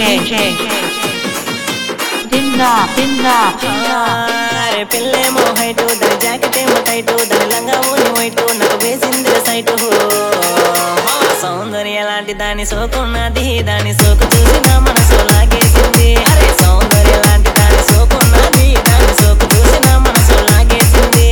Dinda, dinda, dinda. అరే పిల్లేమో height దాని జాకెట్ ఏమో టైటు దాని లంగా ఓని వైటు నాకు వేసింది సైటు సౌందర్య లాంటి దాని సోకున్నది దాని సోకు చూసి నా మనసు లాగేసింది అరే సౌందర్య లాంటి దాని సోకున్నది దాని సోకు చూసి నా మనసు లాగేసింది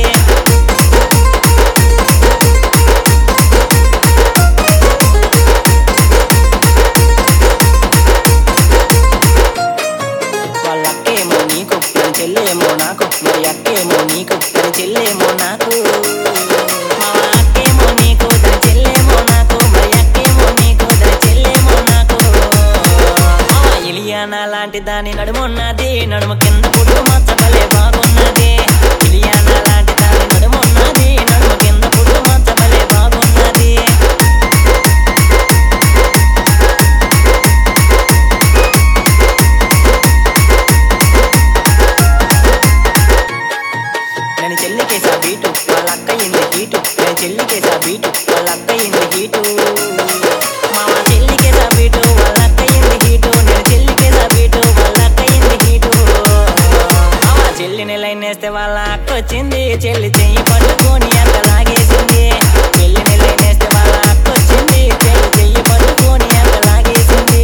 వాళ్ళ అక్కేమో నీకు మన చెల్లేమో నాకు మరి అక్కేమో నీకు మన చెల్లేమో నాకు మా అక్కేమో నీకు దాని చెల్లేమో నాకు మరి అక్కేమో నీకు దాని చెల్లేమో నాకు మా ఇలియానా లాంటి దాని నడుమున్నది నడుము కింద పుట్టు మచ్చబలే బాగున్నది ఇలియానా లాంటి దాని నడుమున్నది నడుము కింద పుట్టు మచ్చబలే బాగున్నది నేను చెల్లికేసా బీటు వాళ్ళ అక్క ఇంది హీటు నేను చెల్లికేసా బీటు వాళ్ళ అక్క ఇంది హీటు మామ చెల్లికేసా బీటు వాళ్ళ అక్క ఇంది హీటు నేను చెల్లికేసా బీటు వాళ్ళ అక్క ఇంది హీటు మామ చెల్లిని లైన్ వేస్తే వాళ్ళ అక్క వచ్చింది చెల్లి చెయ్యి పట్టుకొని అక్క లాగేసింది చెల్లిని లైన్ వేస్తే వాళ్ళ అక్క వచ్చింది చెల్లి చెయ్యి పట్టుకొని అక్క లాగేసింది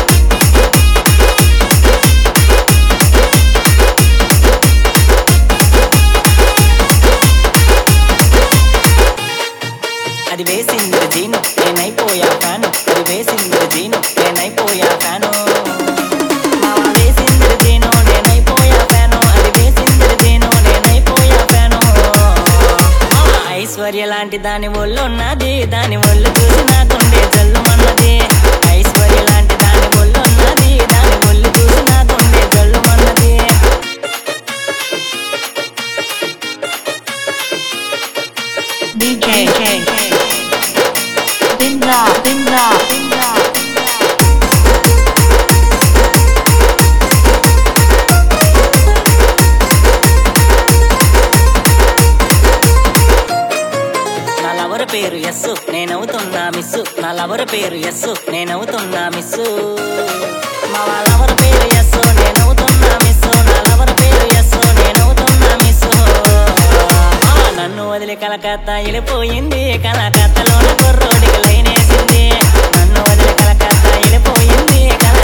అది వేసింది జీను నేనైపోయా ఫ్యాను అది వేసింది జీను నేనైపోయా ఫ్యాను మావా వేసింది జీను నేనైపోయా ఫ్యాను అది వేసింది జీను నేనైపోయా ఫ్యాను మావా ఐశ్వర్య లాంటి దాని ఒళ్ళు ఉన్నది దాని ఒళ్ళు చూసి నా గుండె జల్లుమన్నది ఐశ్వర్య లాంటి దాని ఒళ్ళు ఉన్నది దాని ఒళ్ళు చూసి నా గుండె జల్లుమన్నది DJ. Dinda, dinda, dinda. నా లవర్ పేరు ఎస్ నేనవుతున్నా మిస్సు నా లవర్ పేరు ఎస్ నేనవుతున్నా మిస్సు మా లవర్ పేరు ఎస్ నేనవుతున్నా మిస్సు నా లవర్ పేరు ఎస్ నేనవుతున్నా మిస్సు ఆ, నన్ను వదిలి కలకత్తా వెళ్ళిపోయింది కలకత్తలోన కుర్రోడికి లైన్ వేసింది నన్ను వదిలి కలకత్తా వెళ్ళిపోయింది కలకత్తా